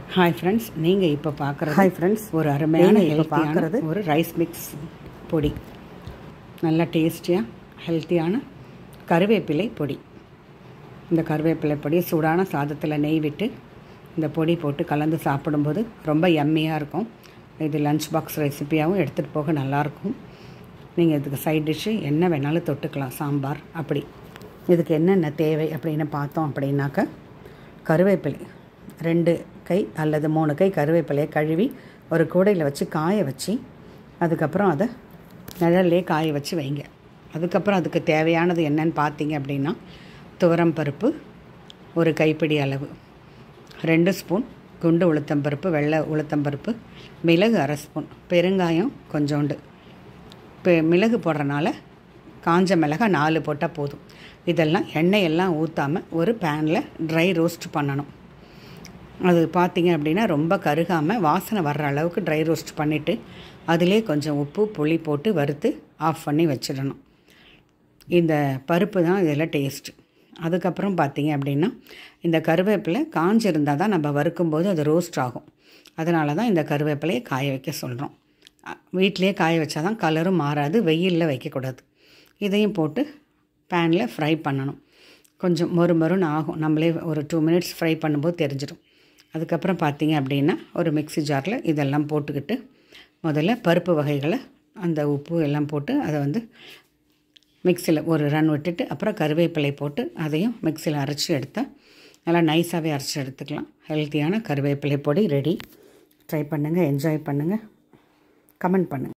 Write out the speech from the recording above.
hi friends நீங்கள் இப்போ பார்க்குறது ஹாய் ஃப்ரெண்ட்ஸ் ஒரு அருமையான நீங்க இப்போ ஹெல்த்தியான பார்க்கறது ஒரு ரைஸ் மிக்ஸ் பொடி நல்லா டேஸ்டியாக ஹெல்த்தியான கருவேப்பிலை பொடி இந்த கருவேப்பிலை பொடி சூடான சாதத்தில் நெய் விட்டு இந்த பொடி போட்டு கலந்து சாப்பிடும்போது ரொம்ப யம்மியாக இருக்கும் இது லஞ்ச் பாக்ஸ் ரெசிப்பியாகவும் எடுத்துகிட்டு போக நல்லாயிருக்கும் நீங்கள் இதுக்கு சைட் டிஷ்ஷு என்ன வேணாலும் தொட்டுக்கலாம் சாம்பார் அப்படி இதுக்கு என்னென்ன தேவை அப்படின்னு பார்த்தோம் அப்படின்னாக்க கருவேப்பிலை ரெண்டு கை அல்லது மூணு கை கருவேப்பிலையை கழுவி ஒரு கூடையில் வச்சு காய வச்சு அதுக்கப்புறம் அதை நிழல்லே காய வச்சு வைங்க அதுக்கப்புறம் அதுக்கு தேவையானது என்னன்னு பார்த்தீங்க அப்படின்னா துவரம் பருப்பு ஒரு கைப்பிடி அளவு ரெண்டு ஸ்பூன் குண்டு உளுத்தம்பருப்பு வெள்ளை உளுத்தம்பருப்பு மிளகு அரை ஸ்பூன் பெருங்காயம் கொஞ்சோண்டு இப்போ மிளகு போடுறனால காஞ்ச மிளகாய் நாலு போட்டால் போதும் இதெல்லாம் எண்ணெயெல்லாம் ஊற்றாமல் ஒரு பேனில் ட்ரை ரோஸ்ட் பண்ணணும் அது பார்த்தீங்க அப்படின்னா ரொம்ப கருகாமல் வாசனை வர்ற அளவுக்கு ட்ரை ரோஸ்ட் பண்ணிவிட்டு அதிலே கொஞ்சம் உப்பு புளி போட்டு வறுத்து ஆஃப் பண்ணி வச்சிடணும் இந்த பருப்பு தான் இதில் டேஸ்ட்டு அதுக்கப்புறம் பார்த்தீங்க அப்படின்னா இந்த கருவேப்பிலை காஞ்சிருந்தால் தான் நம்ம வறுக்கும்போது அது ரோஸ்ட் ஆகும் அதனால தான் இந்த கருவேப்பிலையை காய வைக்க சொல்கிறோம் வீட்டிலே காய வச்சா தான் கலரும் மாறாது வெயிலில் வைக்கக்கூடாது இதையும் போட்டு பேனில் ஃப்ரை பண்ணணும் கொஞ்சம் மொறு மொறுன்னு ஆகும் நம்மளே ஒரு டூ மினிட்ஸ் ஃப்ரை பண்ணும்போது தெரிஞ்சிடும் அதுக்கப்புறம் பார்த்தீங்க அப்படின்னா ஒரு மிக்ஸி ஜாரில் இதெல்லாம் போட்டுக்கிட்டு முதல்ல பருப்பு வகைகளை அந்த உப்பு எல்லாம் போட்டு அதை வந்து மிக்சியில் ஒரு ரன் விட்டுட்டு அப்புறம் கருவேப்பிலை போட்டு அதையும் மிக்சியில் அரைச்சி எடுத்தால் நல்லா நைஸாகவே அரைச்சி எடுத்துக்கலாம் ஹெல்த்தியான கருவேப்பிலை பொடி ரெடி ட்ரை பண்ணுங்கள் என்ஜாய் பண்ணுங்கள் கமெண்ட் பண்ணுங்கள்